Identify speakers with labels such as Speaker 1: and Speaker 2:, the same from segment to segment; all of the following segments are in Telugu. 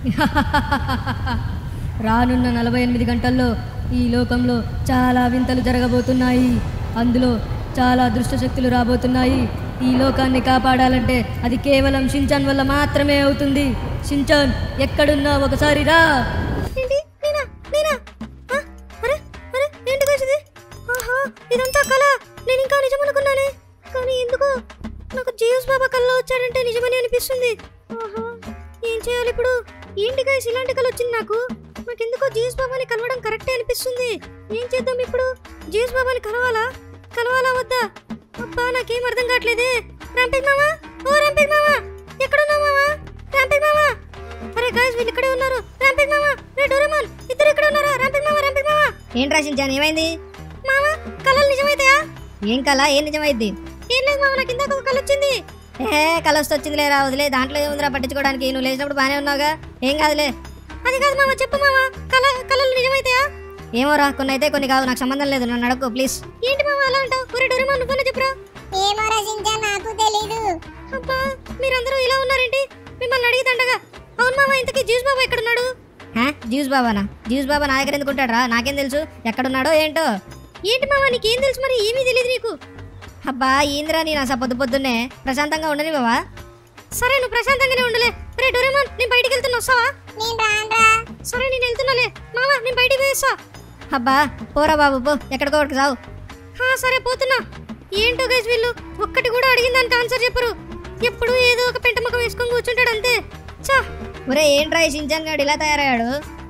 Speaker 1: రానున్న నలభై ఎనిమిది గంటల్లో ఈ లోకంలో చాలా వింతలు జరగబోతున్నాయి అందులో చాలా అదృష్ట శక్తులు రాబోతున్నాయి ఈ లోకాన్ని కాపాడాలంటే అది కేవలం షించాన్ వల్ల మాత్రమే అవుతుంది షించాన్ ఎక్కడున్నా ఒకసారి రా
Speaker 2: ఏంటి నేనా నేనా ఆ, అరే అరే ఏంటి guys ఇది ఆహా ఇదంతా కళ నేను ఇంకా నిజం అనుకున్నానే కానీ ఎందుకో నాకు జీవస్ బాబా కల్లో వచ్చాడంటే నిజమని అనిపిస్తుంది ఆహా ఏం చేయాలి ఇప్పుడు ఏంటి గైస్ ఇలాంటి కళ వచ్చింది నాకు నాకెందుకో జీవస్ బాబాని కలవడం కరెక్టే అనిపిస్తుంది ఏం చేద్దాం ఇప్పుడు జీవస్ బాబాని కలవాలా కలవాలా వద్దా అబ్బా నాకేం అర్థం కావట్లేదే రంపిక్ మామా ఓ రంపిక్ మామా ఎక్కడున్నావు మామా రంపిక్ మామా అరే గాయ్స్ వీళ్ళు ఇక్కడే ఉన్నారు రంపిక్ మామా రే డోరేమాన్ ఇద్దరు ఇక్కడ ఉన్నారా రంపిక్ మామా రంపిక్ మామా
Speaker 3: ఏం రాసించాను ఏమైంది
Speaker 2: మామా కళలు నిజమైతాయా
Speaker 3: ఏం కల ఏం నిజమైద్ది
Speaker 2: ఏం లేదు మామా నాకు ఇందాక ఒక కళ వచ్చింది
Speaker 3: ఏ కలొస్తే వచ్చింది లేరా వదిలే దాంట్లో ఏముందిరా పట్టించుకోవడానికి నువ్వు లేచినప్పుడు బాగానే ఉన్నావుగా ఏం కాదులే
Speaker 2: అది కాదు మామా చెప్పు మామా కళ కళలు నిజమైతాయా
Speaker 3: ఏమోరా కొన్ని అయితే కొన్ని కావు నాకు సంబంధం లేదు నన్ను అడగకు ప్లీజ్
Speaker 2: ఏంటి మామా అలా అంటావు ఒరే డోరేమాన్ నువ్వన్నా చెప్పురా
Speaker 4: ఏమో రచించా నాకు తెలీదు
Speaker 2: అబ్బా మీరందరూ ఇలా ఉన్నారేంటి మిమ్మల్ని అడిగితండగా అవును మామా ఇంతకీ జ్యూస్ బాబా ఇక్కడ ఉన్నాడు
Speaker 3: హా జ్యూస్ బాబానా జ్యూస్ బాబా నా దగ్గర ఎందుకు ఉంటాడురా నాకేం తెలుసు ఎక్కడున్నాడో ఏంటో
Speaker 2: ఏంటి మామా నీకేం తెలుసు మరి ఏమీ తెలియదు నీకు
Speaker 3: అబ్బా ఏందిరా నేను అసలు పొద్దు పొద్దున్నే ప్రశాంతంగా ఉండని బావా
Speaker 2: సరే నువ్వు ప్రశాంతంగానే ఉండలే రే డోరేమాన్ నేను బయటికి వెళ్తున్నా వస్తావా
Speaker 4: నేను రానురా
Speaker 2: సరే నేను వెళ్తున్నాలే మామా నేను బయటికి పోయేస్తా
Speaker 3: అబ్బా పోరా బాబు పో ఎక్కడికో ఒకటి సావు
Speaker 2: హా, సరే పోతున్నా ఏంటో గైస్ వీళ్ళు ఒక్కటి కూడా అడిగిన దానికి ఆన్సర్ చెప్పరు ఎప్పుడు ఏదో ఒక పెంట ముఖం వేసుకొని కూర్చుంటాడు అంతే చా
Speaker 3: ఒరే ఏంట్రా ఈ షించాన్ గాడు ఇలా తయారయ్యాడు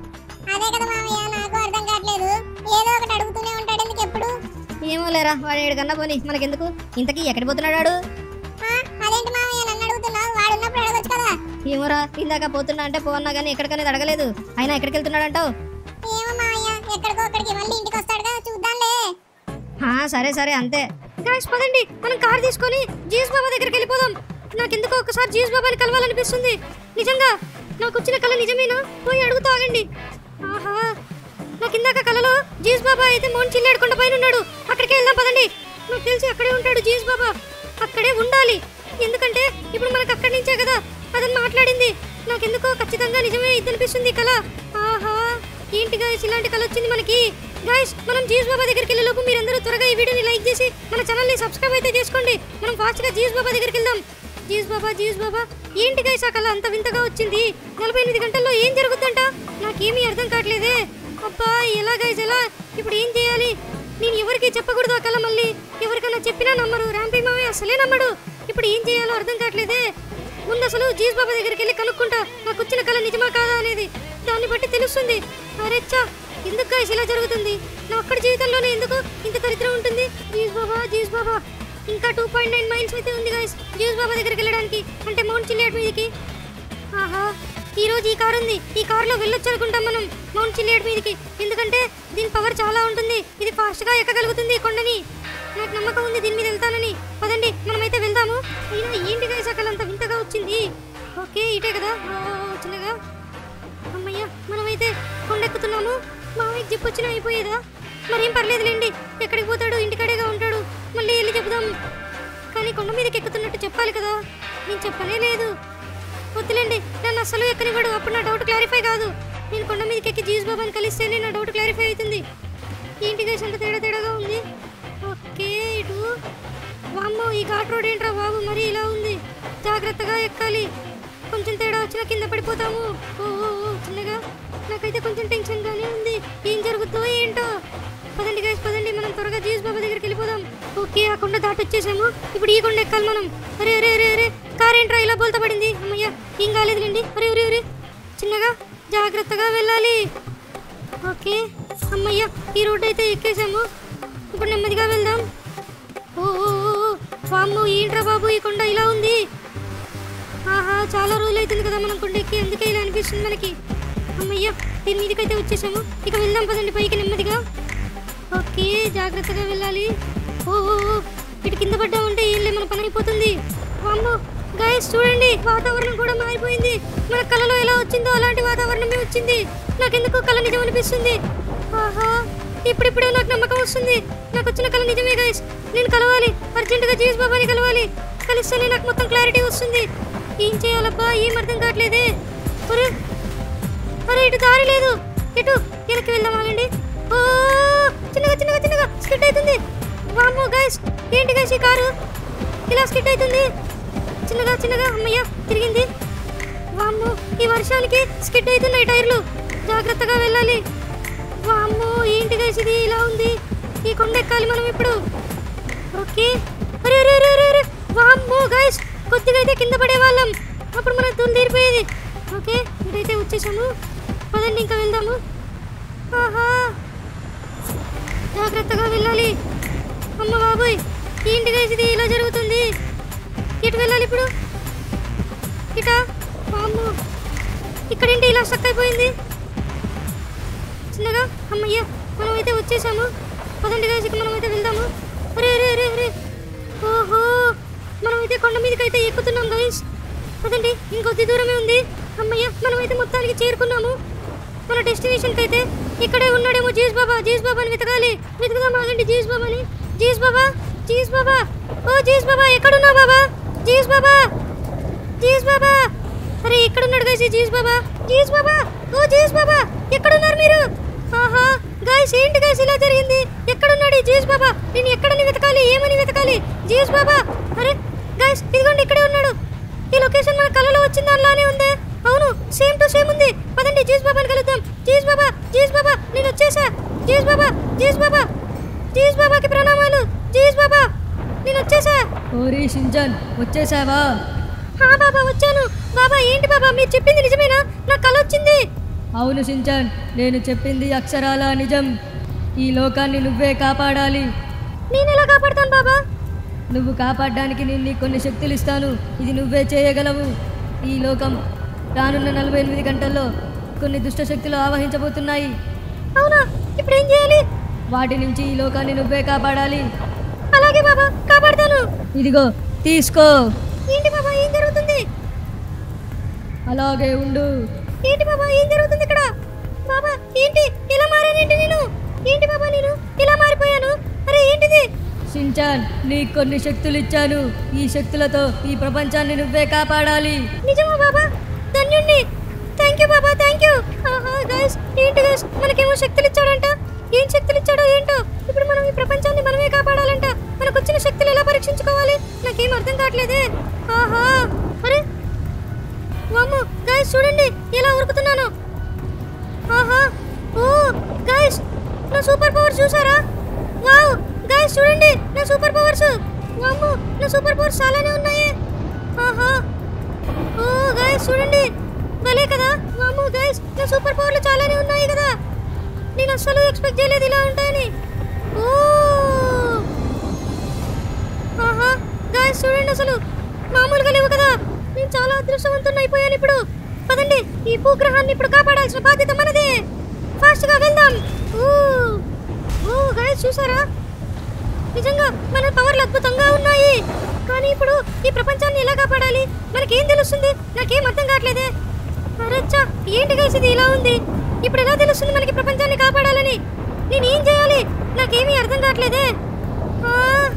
Speaker 4: అదే కదా మామయ్య నాకు అర్థం కావట్లేదు ఏదో ఒకటి అడుగుతూనే ఉంటాడు ఎందుకు ఎప్పుడు
Speaker 3: ఏమో లేరా వాడు ఏడుకన్నా పోని మనకెందుకు ఇంతకీ ఎక్కడికి పోతున్నాడు వాడు
Speaker 4: ఆ, అదేంటి మామయ్య నన్ను అడుగుతున్నావు వాడు ఉన్నప్పుడు అడగొచ్చు కదా
Speaker 3: ఏమోరా ఇందాక పోతున్నా అంటే పోన్నా కానీ ఎక్కడికనేది అడగలేదు అయినా ఎక్కడికి వెళ్తున్నాడు అంటావు
Speaker 4: ఏమో మామయ్య ఎక్కడికో అక్కడికి మళ్ళీ ఇంటికి వస్తాడుగా చూద్దాంలే
Speaker 3: సరే సరే అంతే
Speaker 2: గైస్ పదండి మనం కార్ తీసుకొని జీస్ బాబా దగ్గరికి వెళ్ళిపోదాం నాకెందుకో ఒకసారి జీస్ బాబాని కలవాలనిపిస్తుంది నిజంగా నాకు వచ్చిన కళ నిజమేనా పోయి అడుగుతూ ఆగండి ఆహా నాకు ఇందాక కళలో జీస్ బాబా అయితే మౌన్ చిల్లాడు కొండ పైన ఉన్నాడు అక్కడికి వెళ్దాం పదండి నాకు తెలిసి అక్కడే ఉంటాడు జీస్ బాబా అక్కడే ఉండాలి ఎందుకంటే ఇప్పుడు మనకు అక్కడి నుంచే కదా అతను మాట్లాడింది నాకెందుకో ఖచ్చితంగా నిజమే ఇది అనిపిస్తుంది ఈ కళ ఆహా ఏంటి గాయస్ ఇలాంటి కళ వచ్చింది మనకి గాయస్ మనం జీస్ బాబా దగ్గరికి వెళ్ళే లోపు మీరందరూ త్వరగా ఈ వీడియోని లైక్ చేసి మన ఛానల్ ని సబ్స్క్రైబ్ అయితే చేసుకోండి మనం ఫాస్ట్ గా జీస్ బాబా దగ్గరికి వెళ్దాం జీస్ బాబా జీస్ బాబా ఏంటి గాయస్ ఆ కళ అంత వింతగా వచ్చింది నలభై ఎనిమిది గంటల్లో ఏం జరుగుతుందంట నాకేమీ అర్థం కావట్లేదే అబ్బా ఎలా గైస్ ఎలా ఇప్పుడు ఏం చేయాలి నేను ఎవరికి చెప్పకూడదు ఆ కళ మళ్ళీ ఎవరికైనా చెప్పినా నమ్మరు రాంపీ మావయ్య అసలే నమ్మడు ఇప్పుడు ఏం చేయాలో అర్థం కావట్లేదే ముందు అసలు జీస్ బాబా దగ్గరికి వెళ్ళి కనుక్కుంటా నాకు వచ్చిన కళ నిజమా కాదా అనేది దాన్ని బట్టి తెలుస్తుంది అరెచ్చా ఎందుకు guys ఇలా జరుగుతుంది నా ఒక్కడి జీవితంలోనే ఎందుకు ఇంత దరిద్రం ఉంటుంది జీస్ బాబా జీస్ బాబా ఇంకా టూ పాయింట్ నైన్ మైల్స్ అయితే ఉంది గాయస్ జీస్ బాబా దగ్గరికి వెళ్ళడానికి అంటే మౌంట్ చిల్లేట్ మీదకి ఆహా ఈ రోజు ఈ కార్ ఉంది ఈ కార్లో వెళ్ళొచ్చు అనుకుంటాం మనం మౌంట్ చిల్లేట్ మీదకి ఎందుకంటే దీని పవర్ చాలా ఉంటుంది ఇది ఫాస్ట్గా ఎక్కగలుగుతుంది ఈ కొండని నాకు నమ్మకం ఉంది దీని మీద వెళ్తానని పదండి మనమైతే వెళ్దాము అయినా ఏంటి గైస్ అక్కడ అంత వింతగా వచ్చింది ఓకే ఇటే కదా ఆ, చిన్నగా అమ్మయ్య మనమైతే కొండెక్కుతున్నాము మామయ్యకి జిప్ వచ్చినా అయిపోయేదా మరేం పర్లేదులేండి ఎక్కడికి పోతాడు ఇంటికాడేగా ఉంటాడు మళ్ళీ వెళ్ళి చెబుదాం కానీ కొండ మీదకి ఎక్కుతున్నట్టు చెప్పాలి కదా నేను చెప్పనే లేదు వద్దులేండి నన్ను అస్సలు ఎక్కనివ్వడు అప్పుడు నా డౌట్ క్లారిఫై కాదు నేను కొండ మీదకి ఎక్కి జీస్ బాబాని కలిస్తేనే నా డౌట్ క్లారిఫై అవుతుంది ఏంటి గైస్ అంత తేడా తేడాగా ఉంది ఓకే ఇటు వామ్మో ఈ ఘాట్ రోడ్ ఏంట్రా బాబు మరి ఇలా ఉంది జాగ్రత్తగా ఎక్కాలి కొంచెం తేడా వచ్చినా కింద పడిపోతాము ఓ ఓ, ఓ, చిన్నగా నాకైతే కొంచెం టెన్షన్గానే ఉంది ఏం జరుగుతుందో ఏంటో పదండి గైస్ పదండి మనం త్వరగా జీస్ బాబా దగ్గరికి వెళ్ళిపోదాం ఓకే ఆ కొండ దాటి వచ్చేసాము ఇప్పుడు ఈ కొండ ఎక్కాలి మనం అరే అరే అరే అరే కార్ ఏంట్రా ఇలా బోల్తా పడింది అమ్మయ్య ఏం కాలేదులేండి అరే అరే అరే చిన్నగా జాగ్రత్తగా వెళ్ళాలి ఓకే అమ్మయ్య ఈ రోడ్ అయితే ఎక్కేసాము ఇప్పుడు నెమ్మదిగా వెళ్దాం ఓ ఓ, ఓ, ఓ, వామ్మో ఏంట్రా బాబు ఈ కొండ ఇలా ఉంది ఆహా చాలా రోజులు అవుతుంది కదా మనం కొండ ఎక్కి అందుకే ఇలా అనిపిస్తుంది మనకి అమ్మయ్య దీని మీదకైతే వచ్చేసాము ఇక వెళ్దాం పదండి పైకి నెమ్మదిగా ఓకే జాగ్రత్తగా వెళ్ళాలి ఓ ఓ, ఓ, ఇటు కింద పడ్డా ఉంటే ఏం లే మన పని అయిపోతుంది వామ్మో గాయస్ చూడండి వాతావరణం కూడా మారిపోయింది మన కళలో ఎలా వచ్చిందో అలాంటి వాతావరణమే వచ్చింది నాకెందుకు కళ నిజం అనిపిస్తుంది ఆహా ఇప్పుడిప్పుడే నాకు నమ్మకం వస్తుంది నాకు వచ్చిన కళ నిజమే గాయస్ నేను కలవాలి అర్జెంటుగా జీస్ బాబాని కలవాలి కలిస్తేనే నాకు మొత్తం క్లారిటీ వస్తుంది ఏం చేయాలబ్బా ఏం అర్థం కావట్లేదే ఒరే ఇటు దారి లేదు ఇటు వెనక్కి వెళ్దాం ఆగండి ఓ చిన్నగా చిన్నగా చిన్నగా స్కిట్ అవుతుంది వామ్మో గైస్ ఏంటి గైస్ ఈ కారు ఇలా స్కిట్ అవుతుంది చిన్నగా చిన్నగా అమ్మయ్య తిరిగింది వామ్మో ఈ వర్షానికి స్కిడ్ అవుతున్నాయి టైర్లు జాగ్రత్తగా వెళ్ళాలి వామ్మో ఏంటి గైస్ ఇది ఇలా ఉంది ఈ కొండ ఎక్కాలి మనం ఇప్పుడు ఓకే అరే అరే అరే అరే అరే వామ్మో గైస్ కొద్దిగా అయితే కింద పడే వాళ్ళం అప్పుడు మన తులు తీరిపోయేది ఓకే ఇదైతే వచ్చేసాము పదండి ఇంకా వెళ్దాము ఆహా జాగ్రత్తగా వెళ్ళాలి అమ్మ బాబోయ్ ఏంటి గైస్ ఇది ఇలా జరుగుతుంది ఎటు వెళ్ళాలి ఇప్పుడు ఇట వామ్మో ఇక్కడేంటి ఇలా స్టక్ అయిపోయింది చిన్నగా అమ్మయ్య మనమైతే వచ్చేసాము పదండి గాయస్ ఇక మనమైతే వెళ్దాము అరే అరే అరే అరే ఓహో మనమైతే కొండ మీదకి అయితే ఎక్కుతున్నాం గైస్ పదండి ఇంకొద్ది దూరమే ఉంది అమ్మయ్య మనమైతే మొత్తానికి చేరుకున్నాము మన డెస్టినేషన్కి అయితే ఇక్కడే ఉన్నాడేమో జీస్ బాబా జీస్ బాబాని వెతకాలి వెతుకుదాం ఆగండి జీస్ బాబాని జీస్ బాబా జీస్ బాబా ఓ జీస్ బాబా ఎక్కడున్నావు బాబా జీస్ బాబా జీస్ బాబా అరే ఎక్కడున్నాడు గైస్ ఈ జీస్ బాబా జీస్ బాబా ఓ జీస్ బాబా ఎక్కడున్నారు మీరు ఆహా గైస్ ఏంటి గైస్ ఇలా జరిగింది ఎక్కడున్నాడు ఈ జీస్ బాబా నేను ఎక్కడని వెతకాలి ఏమని వెతకాలి జీస్ బాబా అరే గైస్ ఇదిగోండి ఇక్కడే ఉన్నాడు ఈ లొకేషన్ మన కలలో వచ్చింది అలానే ఉంది అవును సేమ్ టు సేమ్ ఉంది పదండి జీస్ బాబాని కలుద్దాం జీస్ బాబా జీస్ బాబా నేను వచ్చేసా జీస్ బాబా జీస్ బాబా జీస్ బాబాకి ప్రణామాలు జీస్ బాబా నేను వచ్చేసా
Speaker 1: ఓరి షించాన్ వచ్చేసావా
Speaker 2: హా బాబా వచ్చాను బాబా ఏంటి బాబా మీరు చెప్పింది నిజమేనా నాకు కల వచ్చింది
Speaker 1: అవును షించాన్ నేను చెప్పింది అక్షరాల నిజం ఈ లోకాన్ని నువ్వే కాపాడాలి
Speaker 2: నేను ఎలా కాపాడుతాను బాబా
Speaker 1: నువ్వు కాపాడడానికి నేను నీకు కొన్ని శక్తులు ఇస్తాను ఇది నువ్వే చేయగలవు ఈ లోకం రానున్న నలభై ఎనిమిది గంటల్లో కొన్ని దుష్ట శక్తులు ఆవహించబోతున్నాయి
Speaker 2: అవునా ఇప్పుడు ఏం చేయాలి
Speaker 1: వాటి నుంచి ఈ లోకాన్ని నువ్వే కాపాడాలి
Speaker 2: అలాగే బాబా కాపాడుతాను
Speaker 1: ఇదిగో తీసుకో
Speaker 2: ఏంటి బాబా ఏం జరుగుతుంది
Speaker 1: అలాగే ఉండు
Speaker 2: ఏంటి బాబా ఏం జరుగుతుంది ఇక్కడ బాబా ఏంటి ఇలా మారానేంటి నేను ఏంటి బాబా నేను ఇలా మారిపోయాను అరే ఏంటిది
Speaker 1: షించాన్ నీకు కొన్ని శక్తులు ఇచ్చాను ఈ శక్తులతో ఈ ప్రపంచాన్ని నువ్వే కాపాడాలి
Speaker 2: నిజమా బాబా ధన్యుణ్ణి థ్యాంక్ యూ బాబా థ్యాంక్ యూ ఆహా గైస్ ఏంటి గైస్ మనకేమో శక్తులు ఇచ్చాడంట ఏం శక్తులు ఇచ్చాడో ఏంటో ఇప్పుడు మనం ఈ ప్రపంచాన్ని మనమే కాపాడాలంట మనకు వచ్చిన శక్తులు ఎలా పరీక్షించుకోవాలి నాకేం అర్థం కావట్లేదే ఆహా అరే వామ్మో గైస్ చూడండి ఎలా ఉరుకుతున్నాను ఆహా ఓ గైస్ నా సూపర్ పవర్ చూసారా వావ్ గైస్ చూడండి నా సూపర్ పవర్స్ వామ్మో నా సూపర్ పవర్స్ చాలానే ఉన్నాయి ఆహా ఓ గైస్ చూడండి భలే కదా వామ్మో గైస్ నా సూపర్ పవర్లు చాలానే ఉన్నాయి కదా నేను అస్సలు ఎక్స్పెక్ట్ చేయలేదు ఇలా ఉంటాయని ఓ ఆహా గాయస్ చూడండి అసలు మామూలుగా లేవు కదా నేను చాలా అదృష్టవంతుని అయిపోయాను ఇప్పుడు పదండి ఈ భూగ్రహాన్ని ఇప్పుడు కాపాడాల్సిన బాధ్యత మనదే ఫాస్ట్ గా వెళ్దాం ఓ ఓ గాయస్ చూసారా నిజంగా మన పవర్లు అద్భుతంగా ఉన్నాయి కానీ ఇప్పుడు ఈ ప్రపంచాన్ని ఎలా కాపాడాలి మనకేం తెలుస్తుంది నాకేం అర్థం కావట్లేదే అరచ్చా ఏంటి గైస్ ఇది ఇలా ఉంది ఇప్పుడు ఎలా తెలుస్తుంది మనకి ప్రపంచాన్ని కాపాడాలని నేను ఏం చేయాలి నాకేమీ అర్థం కావట్లేదే ఆ,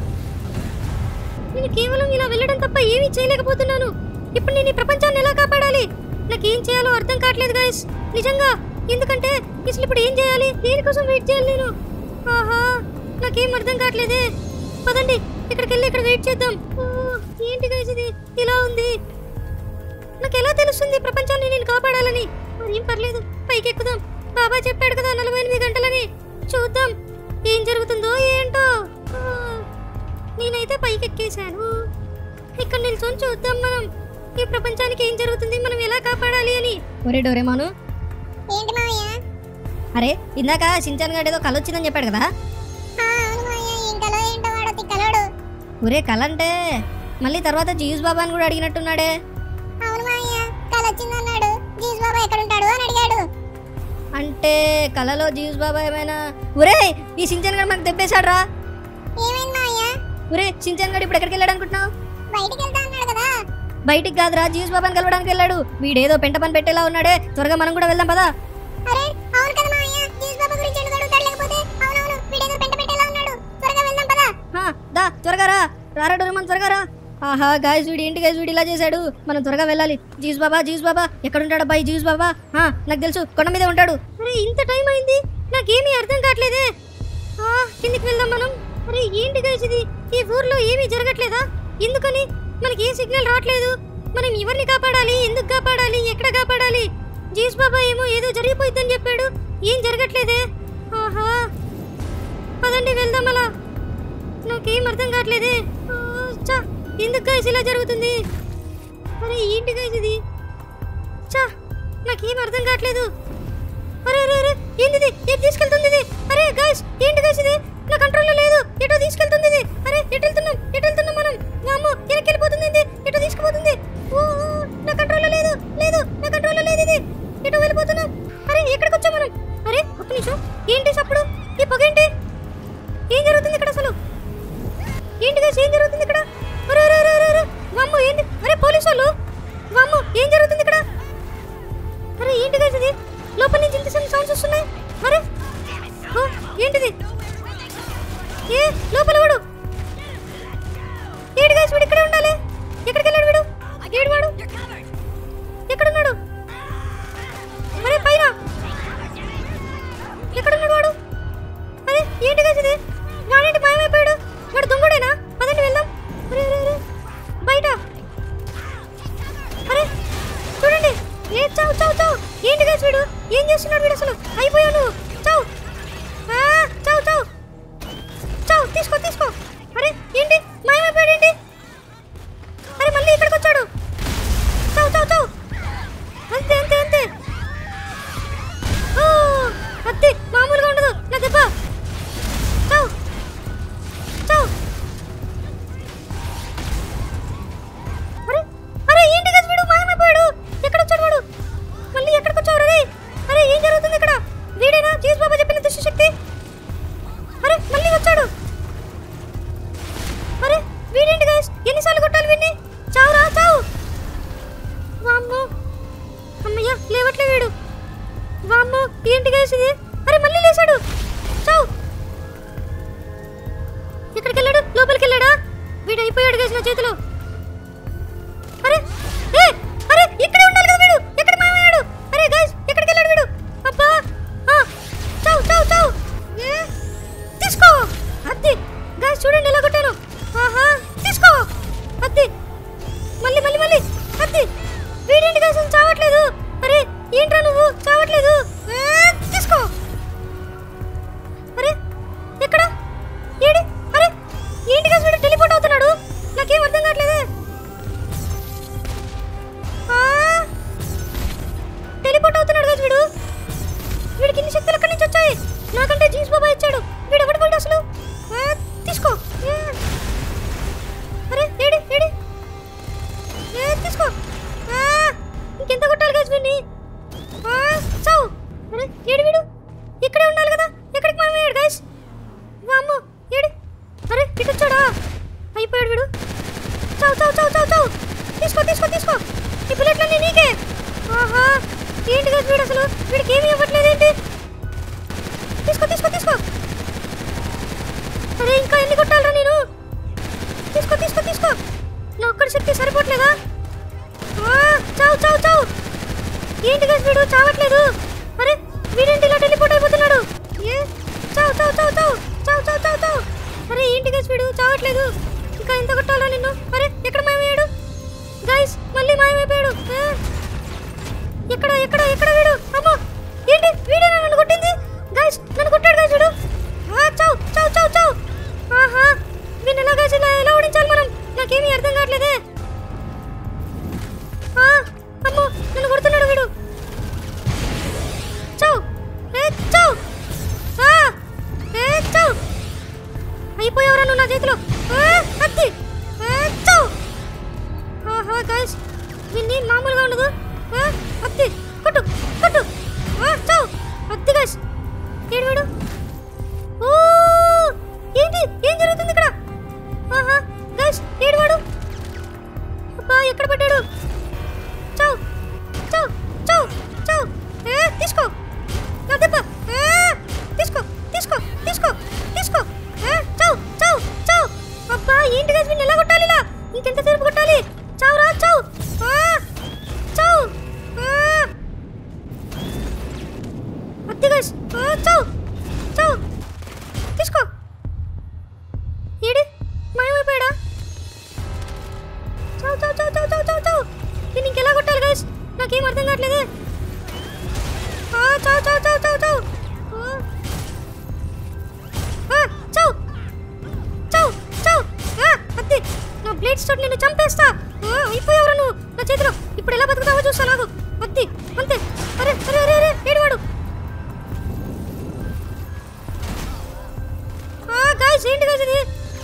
Speaker 2: నేను కేవలం ఇలా వెళ్ళడం తప్ప ఏమీ చేయలేకపోతున్నాను ఇప్పుడు నేను ఈ ప్రపంచాన్ని ఎలా కాపాడాలి నాకేం చేయాలో అర్థం కావట్లేదు గాయస్ నిజంగా ఎందుకంటే అసలు ఇప్పుడు ఏం చేయాలి దేనికోసం వెయిట్ చేయాలి నేను ఆహా నాకేం అర్థం కావట్లేదే పదండి ఇక్కడికి వెళ్ళి ఇక్కడ వెయిట్ చేద్దాం ఓ, ఏంటి గైస్ ఇది ఇలా ఉంది నాకు ఎలా తెలుస్తుంది ప్రపంచాన్ని నేను కాపాడాలని మరేం పర్లేదు పైకి ఎక్కుదాం బాబా చెప్పాడు కదా నలభై ఎనిమిది గంటలని చూద్దాం ఏం జరుగుతుందో ఏంటో ఆ, నేనైతే పైకి ఎక్కేశాను ఇక్కడ నిల్చొని చూద్దాం మనం ఈ ప్రపంచానికి ఏం జరుగుతుంది మనం ఎలా కాపాడాలి అని
Speaker 3: ఒరే డోరేమాను
Speaker 4: ఏంటి మావయ్య
Speaker 3: అరే ఇందాక సించాన్ గడ్ ఏదో కళ వచ్చిందని చెప్పాడు కదా
Speaker 4: ఆ, అవును మావయ్య ఏం కలో ఏంటో వాడు తిక్కలోడు
Speaker 3: ఒరే కళ అంటే మళ్ళీ తర్వాత జీయూస్ బాబా అని కూడా అడిగినట్టున్నాడే
Speaker 4: అవును మావయ్య కల వచ్చిందన్నాడు జీస్ బాబా ఎక్కడుంటాడు అని అడిగాడు
Speaker 3: అంటే కళలో జీయూస్ బాబా ఏమైనా ఒరే ఈ సించాన్ గడ్ మనకు దెబ్బేశాడు రా
Speaker 4: ఏమైంది మావయ్య
Speaker 3: ఒరే సించాన్ గడ్ ఇప్పుడు ఎక్కడికి వెళ్ళాడు అనుకుంటున్నావు
Speaker 4: బయటికి వెళ్తా అన్నాడు కదా
Speaker 3: బయటికి కాదురా జీయూస్ బాబాని కలవడానికి వెళ్ళాడు వీడేదో పెంట పని పెట్టేలా ఉన్నాడే త్వరగా మనం కూడా వెళ్దాం పదా
Speaker 4: అరే అవును కదా మావయ్య జీస్ బాబా గురించి ఎందుకు అడుగుతాడు లేకపోతే అవునవును వీడేదో పెంట పెట్టేలా ఉన్నాడు త్వరగా వెళ్దాం పదా
Speaker 3: హా, దా త్వరగా రా రారా డోరేమాన్ త్వరగా రా ఆహా గాయస్ వీడు ఏంటి గాయస్ వీడు ఇలా చేశాడు మనం త్వరగా వెళ్ళాలి జీస్ బాబా జీస్ బాబా ఎక్కడ ఉంటాడు అబ్బాయి జీస్ బాబా ఆ, నాకు తెలుసు కొండ మీదే ఉంటాడు
Speaker 2: అరే ఇంత టైం అయింది నాకేమీ అర్థం కావట్లేదే ఆ, కిందికి వెళ్దాం మనం అరే ఏంటి గైస్ ఇది ఈ ఊర్లో ఏమీ జరగట్లేదా ఎందుకని మనకి ఏ సిగ్నల్ రావట్లేదు మనం ఎవరిని కాపాడాలి ఎందుకు కాపాడాలి ఎక్కడ కాపాడాలి జీస్ బాబా ఏమో ఏదో జరిగిపోయిందని చెప్పాడు ఏం జరగట్లేదే ఆహా పదండి వెళ్దాం అలా నాకేం అర్థం కావట్లేదే ఆ, చా ఎందుకు గైస్ ఇలా జరుగుతుంది అరే ఏంటి గైస్ ఇది చా నాకేం అర్థం కావట్లేదు అరే అరే అరే ఏంటిది ఎటు తీసుకెళ్తుంది ఇది అరే గైస్ ఏంటి గైస్ ఇది నా కంట్రోల్లో లేదు ఎటో తీసుకెళ్తుంది ఇది అరే ఎటు వెళ్తున్నాం ఎటు వెళ్తున్నాం మనం వామ్మో వెనక్కి వెళ్ళిపోతుంది ఇది ఎటో తీసుకుపోతుంది ఓ ఓ, నా కంట్రోల్లో లేదు లేదు నా కంట్రోల్లో లేదు ఇది ఎటో వెళ్ళిపోతున్నాం అరే ఎక్కడికి వచ్చాం మనం అరే ఒక్క నిమిషం ఏంటి సప్పుడు ఈ పొగ ఏంటి ఏం జరుగుతుంది ఇక్కడ అసలు ఏంటి గైస్ ఏం జరుగుతుంది ఇక్కడ అరే అరే అరే అరే అరే వామ్మో ఏంటి అరే పోలీసు వాళ్ళు వామ్మో ఏం జరుగుతుంది ఇక్కడ అరే ఏంటి గైస్ ఇది లోపల నుంచి ఇంత సౌండ్స్ వస్తున్నాయి అరే ఓ, ఏంటిది ఏ లోపల వాడు ఏడు గైస్ వీడు ఇక్కడే ఉండాలి ఎక్కడికి వెళ్ళాడు వీడు ఏడు వాడు ఎక్కడున్నాడు అరే పైన ఎక్కడున్నాడు వాడు అరే ఏంటి గైస్ ఇది వాడేంటి మాయమైపోయాడు వాడు దొంగడేనా పదండి వెళ్దాం అరే అరే అరే బయట అరే చూడండి ఏ చావు చావు చావు ఏంటి గైస్ వీడు ఏం చేస్తున్నాడు వీడు అసలు అయిపోయావు నువ్వు చావు ఆ, చావు చావు చావు తీసుకో తీసుకో అరే ఏంటి మాయమైపోయాడు ఏంటి అరే మళ్ళీ ఇక్కడికి వచ్చాడు చావు చావు చావు అంతే అంతే అంతే ఓ అత్తి మామూలుగా ఉండదు నా దెబ్బ చావు చావు అరే అరే ఏంటి గైస్ వీడు మాయమైపోయాడు ఎక్కడ వచ్చాడు వాడు మళ్ళీ ఎక్కడికి వచ్చావు రే అరే ఏం జరుగుతుంది ఇక్కడ వీడేనా జీస్ బాబా చెప్పిన దుష్ట శక్తి అరే మళ్ళీ వచ్చాడు అరే వీడేంటి గైస్ ఎన్నిసార్లు కొట్టాలి వీడిని చావురా చావు వామ్మో అమ్మయ్య లేవట్లే వీడు వామ్మో ఏంటి గైస్ ఇది అరే మళ్ళీ లేచాడు చావు ఎక్కడికి వెళ్ళాడు లోపలికి వెళ్ళాడా వీడు అయిపోయాడు గైస్ నా చేతిలో అరే ఏ అరే ఇక్కడే ఉండాలి కదా వీడు ఎక్కడ మాయమయ్యాడు అరే గైస్ ఎక్కడికి వెళ్ళాడు వీడు అబ్బా ఆ, చావు చావు చావు ఏ తీసుకో అద్ది గైస్ చూడండి ఎలా కొట్టాను ఆహా తీసుకో అద్ది మళ్ళీ మళ్ళీ మళ్ళీ అద్ది వీడేంటి గైస్ అసలు చావట్లేదు అరే ఏంట్రా నువ్వు చావట్లేదు ఏ, తీసుకో అరే ఎక్కడ ఏడి అరే ఏంటి గైస్ వీడు టెలిపోర్ట్ అవుతున్నాడు నాకేం అర్థం కావట్లేదే ఆ! టెలిపోర్ట్ అవుతున్నాడు కదా వీడు వీడికి ఇన్ని శక్తులు ఎక్కడి నుంచి వచ్చాయి నాకంటే జీన్స్ బాబా ఇచ్చాడు వీడు ఎవడు వీడు అసలు ఆ, తీసుకో ఏ. అరే ఏడి ఏడి ఏ, తీసుకో ఆ, ఇంకెంత కొట్టాలి గైస్ వీడిని ఆ, చావు అరే ఏడి వీడు ఇక్కడే ఉండాలి కదా ఎక్కడికి మామయ్యాడు గైస్ వామ్మో ఏడి అరే ఇటు వచ్చాడా అయిపోయాడు వీడు చావు చావు చావు చావు చావు తీసుకో తీసుకో తీసుకో ఈ బుల్లెట్లన్నీ నీకే ఆహా ఏంటి కదా వీడు అసలు వీడికి ఏమీ ఇవ్వట్లేదు ఏంటి తీసుకో తీసుకో తీసుకో అరే ఇంకా ఎన్ని కొట్టాలరా నేను తీసుకో తీసుకో తీసుకో నా ఒక్కడి శక్తి సరిపోవట్లేదా ఆ, చావు చావు చావు ఏంటి కదా వీడు చావట్లేదు అరే వీడేంటి ఇలా టెలిపోర్ట్ అయిపోతున్నాడు ఏ చావు చావు చావు చావు చావు చావు చావు చావు అరే ఏంటి గైస్ వీడు చావట్లేదు ఇంకా ఎంత కొట్టాలా నిన్ను అరే ఎక్కడ మాయమయ్యాడు గైస్ మళ్ళీ మాయమైపోయాడు ఆ, ఎక్కడ ఎక్కడ ఎక్కడ వీడు అమ్మో ఏంటి వీడేనా నన్ను కొట్టింది గైస్ నన్ను కొట్టాడు గైస్ వీడు ఆ, చావు చావు చావు చావు ఆహా వీడిని ఎలా గైస్ ఇలా ఎలా ఓడించాలి మనం నాకేమీ అర్థం కావట్లేదే ఆ, అమ్మో నన్ను కొడుతున్నాడు వీడు చావు ఏ చావు ఆ, ఏ చావు అయిపోయావురా నువ్వు నా చేతిలో ఆ, అత్తి ఆ, చావు ఆహా గైస్ వీన్ని మామూలుగా ఉండదు ఆ, అత్తి కొట్టు కొట్టు ఆ, చావు అత్తి గైస్ ఏడు వీడు ఓ ఏంటి ఏం జరుగుతుంది ఇక్కడ ఆహా గైస్ ఏడు వాడు అబ్బా ఎక్కడ పడ్డాడు చావు చావు చావు చావు ఏ తీసుకో నా దెబ్బ ఏ, తీసుకో తీసుకో తీసుకో తీసుకో ఏ, చావు చావు చావు అబ్బా ఏంటి గైస్ వీడిని ఎలా కొట్టాలి ఇలా ఇంకెంత అత్తి గైస్ చావు చావు తీసుకో ఏడి మాయమైపోయాడా చావు చావు చావు చావు చావు చావు చావు నేను ఇంకెలా కొట్టాలి గైస్ నాకేం అర్థం కావట్లేదే ఆ, చావు చావు చావు చావు చావు ఆ. ఆ, చావు చావు చావు ఆ, అత్తి నా బ్లేడ్స్ తోటి నిన్ను చంపేస్తా ఆ, అయిపోయావురా నువ్వు నా చేతిలో ఇప్పుడు ఎలా బతుకుతావో చూస్తా నాకు అత్తి అంతే అరే అరే అరే అరే ఏడువాడు ఆ గాయ్స్ ఏంటి గాయ్స్ ఇది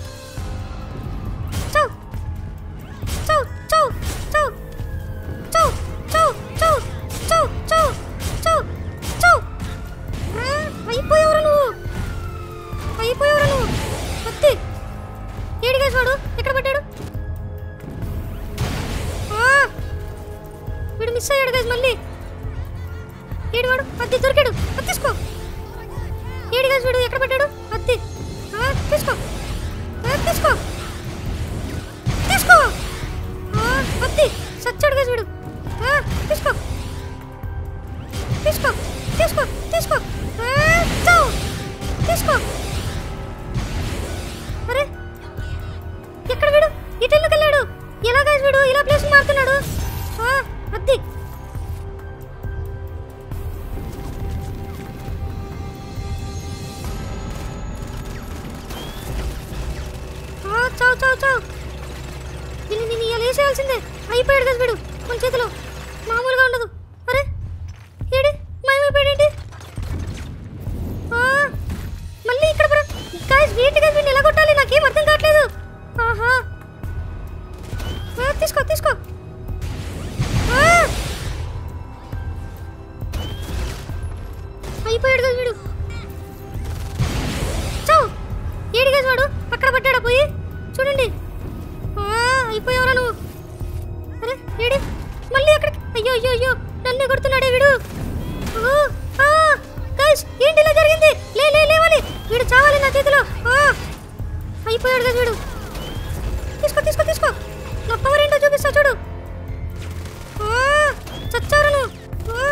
Speaker 2: చావ్ చావ్ చావ్ చావ్ చావ్ చావ్ చావ్ చావ్ చావ్ చావ్ చావ్ ఆ, అయిపోయావురా నువ్వు అయిపోయావురా నువ్వు అత్తి ఏడు గాయ్స్ వాడు ఎక్కడ పడ్డాడు ఆ, వీడు మిస్ అయ్యాడు గాయ్స్ మళ్ళీ ఏడు వాడు అత్తి దొరికాడు అది తీసుకో ఏడు గాయ్స్ వీడు ఎక్కడ పడ్డాడు అత్తి ఆ, తీసుకో ఆ, తీసుకో తీసుకో ఆ, అత్తి సచ్చాడు గాయ్స్ వీడు ఆ, తీసుకో తీసుకో తీసుకో తీసుకో ఆ, చావు తీసుకో అరే ఎక్కడ వీడు ఇటు ఎందుకు వెళ్ళాడు ఎలా గాయస్ వీడు ఇలా ప్లేస్ మారుతున్నాడు ఆ, అద్ది ఆ, చావు చావు చావు దీన్ని దీన్ని ఇలా వేసేయాల్సిందే అయిపోయాడు కదా వీడు మన చేతిలో మామూలుగా ఉండదు అరే ఏడి మాయమైపోయాడేంటి ఆ, మళ్ళీ ఇక్కడ పడ గాయస్ వీటి కదా వీడిని ఎలా కొట్టాలి నాకేం అర్థం కావట్లేదు ఆహా ఆ, తీసుకో తీసుకో ఆ! అయిపోయాడు కదా వీడు చావు ఏడి కదా వాడు అక్కడ పడ్డాడా పోయి చూడండి ఆ, అయిపోయావురా నువ్వు అరే ఏడి మళ్ళీ అక్కడ అయ్యో అయ్యో అయ్యో నన్నే కొడుతున్నాడే వీడు ఓ, ఆ, guys, ఏంటి ఇలా జరిగింది లే లే లేవాలి వీడు చావాలి నా చేతిలో ఆ, అయిపోయాడు కదా వీడు తీసుకో తీసుకో తీసుకో నా పవర్ ఏంటో చూపిస్తా చూడు ఆ, చచ్చారు నువ్వు ఆ.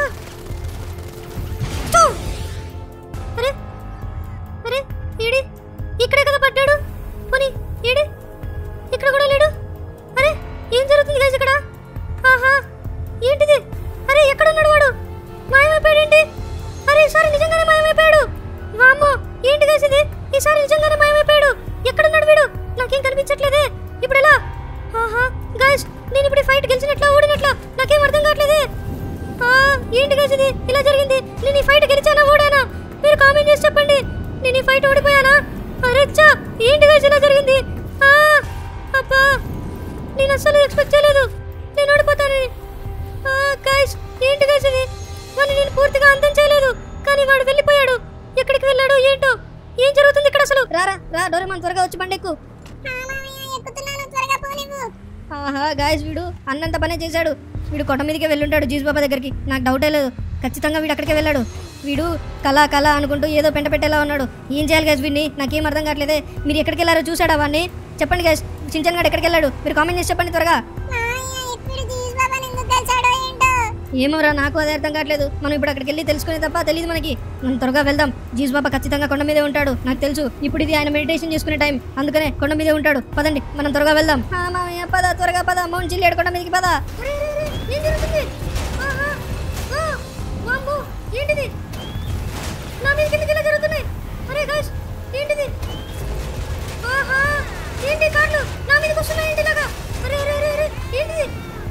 Speaker 2: చావ్. అరే అరే ఏడి ఇక్కడే కదా పడ్డాడు పోనీ ఏడి ఇక్కడ కూడా లేడు అరే ఏం జరుగుతుంది గైస్ ఇక్కడ ఆహా ఏంటిది అరే ఎక్కడ ఉన్నాడు వాడు మాయమైపోయాడేంటి అరే ఈసారి నిజంగానే మాయమైపోయాడు వామ్మో ఏంటి గైస్ ఇది ఈసారి నిజంగానే మాయమైపోయాడు ఎక్కడున్నాడు వీడు నాకేం కనిపించట్లేదే ఇప్పుడు ఎలా ఆహా గైస్ నేను ఇప్పుడు ఫైట్ గెలిచినట్లా ఓడినట్లా నాకేం అర్థం కావట్లేదే ఆ, ఏంటి గైస్ ఇది ఇలా జరిగింది నేను ఈ ఫైట్ గెలిచానా ఓడానా మీరు కామెంట్ చేసి చెప్పండి నేను ఈ ఫైట్ ఓడిపోయానా అరే చా ఏంటి గైస్ ఇలా జరిగింది ఆ, అబ్బా నేను అస్సలు ఎక్స్పెక్ట్ చేయలేదు నేను ఓడిపోతానని గైస్ ఏంటి గైస్ ఇది వాడిని నేను పూర్తిగా అంతం చేయలేదు కానీ వాడు వెళ్ళిపోయాడు ఎక్కడికి వెళ్ళాడు ఏంటో ఏం జరుగుతుంది ఇక్కడ అసలు
Speaker 3: రారా రా డోరేమాన్ త్వరగా వచ్చి బండి ఎక్కు
Speaker 4: ఆ మామయ్య ఎక్కుతున్నాను త్వరగా పోనివ్వు
Speaker 3: ఆహా గాయస్ వీడు అన్నంత పనే చేశాడు వీడు కొండ మీదకే వెళ్ళుంటాడు జీస్ బాబా దగ్గరికి నాకు డౌటే లేదు ఖచ్చితంగా వీడు అక్కడికే వెళ్ళాడు వీడు కళ కళ అనుకుంటూ ఏదో పెంట పెట్టేలా ఉన్నాడు ఏం చేయాలి గైస్ వీడిని నాకేం అర్థం కావట్లేదే మీరు ఎక్కడికి వెళ్ళారో చూసాడా వాడిని చెప్పండి గైస్ చించన్ గారు ఎక్కడికి వెళ్ళాడు మీరు కామెంట్ చేసి చెప్పండి త్వరగా
Speaker 4: మామయ్య ఇప్పుడు జీస్ బాబాని ఎందుకు కలిసాడో ఏంటో
Speaker 3: ఏమోరా నాకు అదే అర్థం కావట్లేదు మనం ఇప్పుడు అక్కడికి వెళ్ళి తెలుసుకునే తప్ప తెలియదు మనకి మనం త్వరగా వెళ్దాం జీస్ బాబా ఖచ్చితంగా కొండ మీదే ఉంటాడు నాకు తెలుసు ఇప్పుడు ఇది ఆయన మెడిటేషన్ చేసుకునే టైం అందుకనే కొండ మీదే ఉంటాడు పదండి మనం త్వరగా వెళ్దాం ఆ, మామయ్య పద త్వరగా పద మౌంట్ జిల్లేడు కొండ మీదకి పద
Speaker 2: అరే, అరే, అరే, ఏం జరుగుతుంది ఆహా, ఆ, వామ్మో, ఏంటిది నా మీద కిందకి ఇలా జరుగుతున్నాయి అరే గాయస్ ఏంటిది ఆహా ఏంటి కార్లు నా మీదకి వస్తున్నాయి ఏంటి ఇలాగా అరే అరే అరే అరే ఏంటిది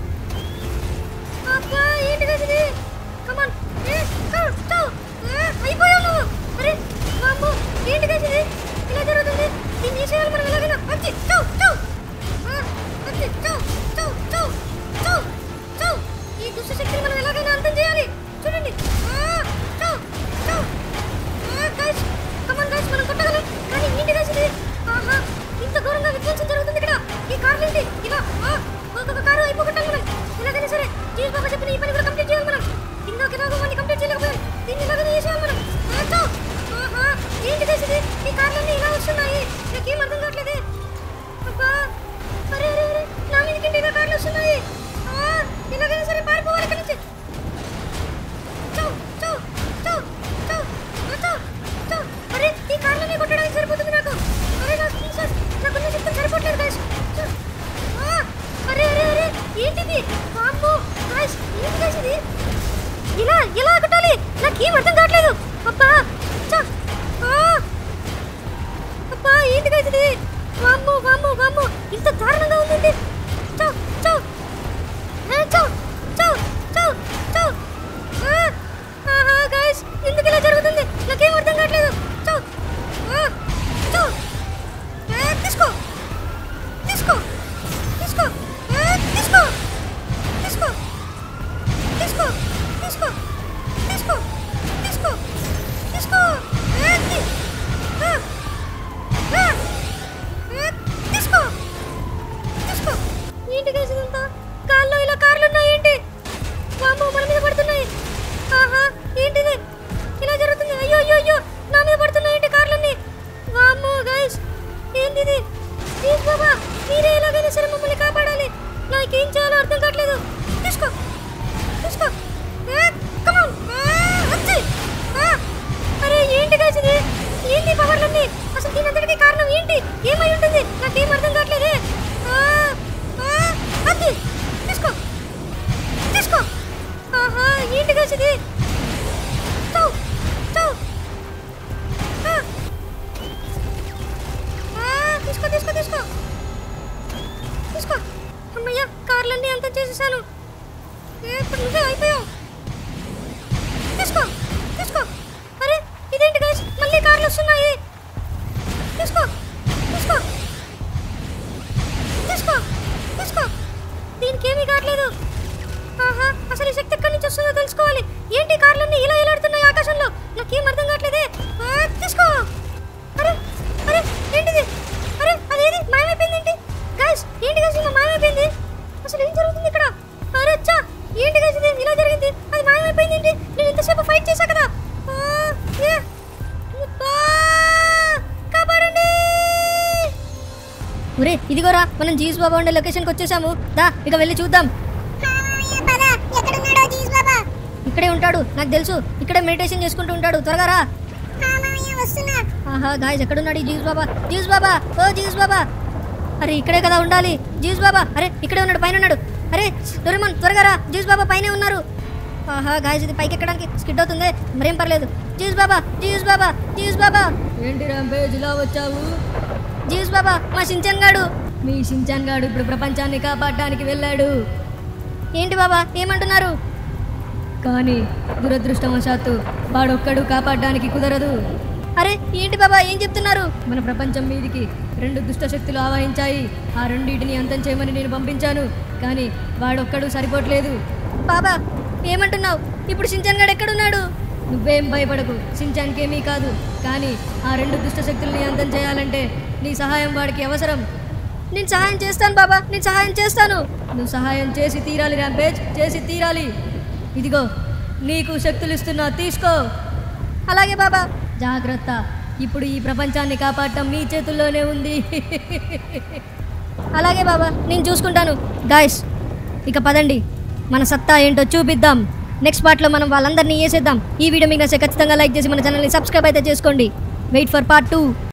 Speaker 2: అబ్బా ఏంటి గాయస్ ఇది కమాన్ ఏ చావ్ చావ్ ఏ, అయిపోయావు నువ్వు అరే వామ్మో ఏంటి గాయస్ ఇది ఇలా జరుగుతుంది దీన్ని తీసేయాలి మనం ఎలాగైనా వచ్చి చావ్ చావ్ ఆ, వచ్చి చావ్ చావ్ చావ్ చావ్ చావ్ ఈ దుష్ట శక్తిని మనం ఎలాగైనా అంతం చేయాలి చూడండి ఆ, చావ్ చావ్ గైస్ కమాన్ గైస్ మనం కొట్టగలం కానీ ఏంటి గైస్ ఇది ఆహా ఇంత ఘోరంగా విధ్వంసం జరుగుతుంది ఇక్కడ ఈ కార్లు ఏంటి ఇలా ఆ, ఒక్కొక్క కారు అయిపోగొట్టాలి మనం ఎలాగైనా సరే జీస్ బాబా చెప్పిన ఈ పని కూడా కంప్లీట్ చేయాలి మనం ఇందాక ఎలాగో మనం కంప్లీట్ చేయలేకపోయాం దీన్ని ఎలాగైనా చేసేయాలి మనం ఆ, చావ్. ఆహా ఏంటి గైస్ ఇది ఈ కార్లన్నీ ఇలా వస్తున్నాయి నాకేం అర్థం కావట్లేదే అబ్బా అరే అరే అరే నా మీదకి ఇంకా కార్లు వస్తున్నాయి ఆ, ఎలాగైనా సరే పారిపోవాలి ఇక్కడి నుంచి చావ్ చావ్ చావ్ చావ్ నాకేం అర్థం కావట్లేదు అబ్బా చా ఆ! అబ్బా ఏంటి guys ఇది వామ్మో వామ్మో వామ్మో ఇంత దారుణంగా ఉందండి చో చో ఆ, చో చో చో చో ఆ! ఆహా గైస్ ఎందుకు ఇలా జరుగుతుంది నాకేం అర్థం కావట్లేదు చో ఆ! చో ఆ, తీసుకో తీసుకో తీసుకో ఆ, తీసుకో తీసుకో తీసుకో తీసుకో తీసుకో తీసుకో తీసుకో ఆ, తీ- ఆ. ఆ! ఆ, తీసుకో తీసుకో ఏంటి గైస్ ఇదంతా కాల్లో ఇలా కార్లు ఉన్నాయేంటి వామ్మో మన మీద పడుతున్నాయి ఆహా ఏంటిది ఇలా జరుగుతుంది అయ్యో అయ్యో అయ్యో నా మీద పడుతున్నాయి ఏంటి కార్లన్నీ వామ్మో గైస్ ఏంటిది ప్లీజ్ బాబా మీరే ఎలాగైనా సరే మమ్మల్ని కాపాడాలి నాకేం చేయాలో అర్థం కావట్లేదు తీసుకో తీసుకో కమ్ ఆన్ వచ్చి ఆ, అరే ఏంటి గైస్ ఇది ఏంటి పవర్లన్నీ అసలు దీని అంతటికి కారణం ఏంటి ఏమై ఉంటుంది నాకేం అర్థం కావట్లేదే ఆ, ఆ, అది తీసుకో తీసుకో ఆహా ఏంటి గైస్ ఇది చౌ చౌ ఆ. ఆ, తీసుకో తీసుకో తీసుకో తీసుకో అమ్మయ్య కార్లన్నీ అంతా చేసేసాను ఏ, ఇప్పుడు నువ్వే అయిపోయావు తీసుకో తీసుకో అరే ఇదేంటి గైస్ మళ్ళీ కార్లు వస్తున్నాయి తీసుకో తీసుకో తీసుకో తీసుకో దీనికి ఏమీ కావట్లేదు ఆహా అసలు ఈ శక్తి ఎక్కడి నుంచి వస్తుందో తెలుసుకోవాలి ఏంటి కార్లన్నీ ఇలా ఎలాడుతున్నాయి ఆకాశంలో నాకేం అర్థం కావట్లేదే ఆ, తీసుకో అరే అరే ఏంటిది అరే అదేది మాయమైపోయింది ఏంటి గైస్ ఏంటి గైస్ ఇంకా మాయమైపోయింది అసలు ఏం జరుగుతుంది ఇక్కడ అరే అచ్చా ఏంటి గైస్ ఇది ఇలా జరిగింది అది మాయమైపోయింది ఏంటి నేను ఇంతసేపు ఫైట్ చేశా కదా ఆ, ఏ, ఆ, కాపాడండి
Speaker 3: ఒరే ఇదిగోరా మనం జీస్ బాబా ఉండే లొకేషన్కి వచ్చేసాము దా ఇక వెళ్ళి చూద్దాం
Speaker 4: ఆ, మామయ్య పద ఎక్కడున్నాడో జీస్ బాబా
Speaker 3: ఇక్కడే ఉంటాడు నాకు తెలుసు ఇక్కడే మెడిటేషన్ చేసుకుంటూ ఉంటాడు త్వరగా రా
Speaker 4: ఆ, మామయ్య వస్తున్నా
Speaker 3: ఆహా గాయస్ ఎక్కడున్నాడు ఈ జీస్ బాబా జీస్ బాబా ఓ జీస్ బాబా అరే ఇక్కడే కదా ఉండాలి జీస్ బాబా అరే ఇక్కడే ఉన్నాడు పైన ఉన్నాడు అరే డొరేమన్ త్వరగా రా జీస్ బాబా పైనే ఉన్నారు ఆహా గాయస్ ఇది పైకి ఎక్కడానికి స్కిడ్ అవుతుంది మరేం పర్లేదు జీస్ బాబా జీస్ బాబా జీస్ బాబా
Speaker 1: ఏంటి రాంపేజ్ ఇలా వచ్చావు
Speaker 3: జీస్ బాబా మా షించన్ గాడు
Speaker 1: మీ షించాన్ గాడు ఇప్పుడు ప్రపంచాన్ని కాపాడడానికి వెళ్ళాడు
Speaker 3: ఏంటి బాబా ఏమంటున్నారు
Speaker 1: కానీ దురదృష్టవశాత్తు వాడొక్కడు కాపాడడానికి కుదరదు
Speaker 3: అరే ఏంటి బాబా ఏం చెప్తున్నారు
Speaker 1: మన ప్రపంచం మీదికి రెండు దుష్ట శక్తులు ఆవహించాయి ఆ రెండింటిని అంతం చేయమని నేను పంపించాను కానీ వాడొక్కడు సరిపోవట్లేదు
Speaker 3: బాబా ఏమంటున్నావు ఇప్పుడు షించన్ గాడు ఎక్కడున్నాడు
Speaker 1: నువ్వేం భయపడకు సించానికేమీ కాదు కానీ ఆ రెండు దుష్ట శక్తుల్ని అంతం చేయాలంటే నీ సహాయం వాడికి అవసరం
Speaker 3: నేను సహాయం చేస్తాను బాబా నేను సహాయం చేస్తాను
Speaker 1: నువ్వు సహాయం చేసి తీరాలి ర్యాంపేజ్ చేసి తీరాలి ఇదిగో నీకు శక్తులు ఇస్తున్నా తీసుకో
Speaker 3: అలాగే బాబా
Speaker 1: జాగ్రత్త ఇప్పుడు ఈ ప్రపంచాన్ని కాపాడటం మీ చేతుల్లోనే ఉంది
Speaker 3: అలాగే బాబా నేను చూసుకుంటాను గాయస్ ఇక పదండి మన సత్తా ఏంటో చూపిద్దాం నెక్స్ట్ పార్ట్లో మనం వాళ్ళందరినీ వేసేద్దాం ఈ వీడియో మీకు నచ్చితే ఖచ్చితంగా లైక్ చేసి మన ఛానల్ని సబ్స్క్రైబ్ అయితే చేసుకోండి వెయిట్ ఫర్ పార్ట్ టూ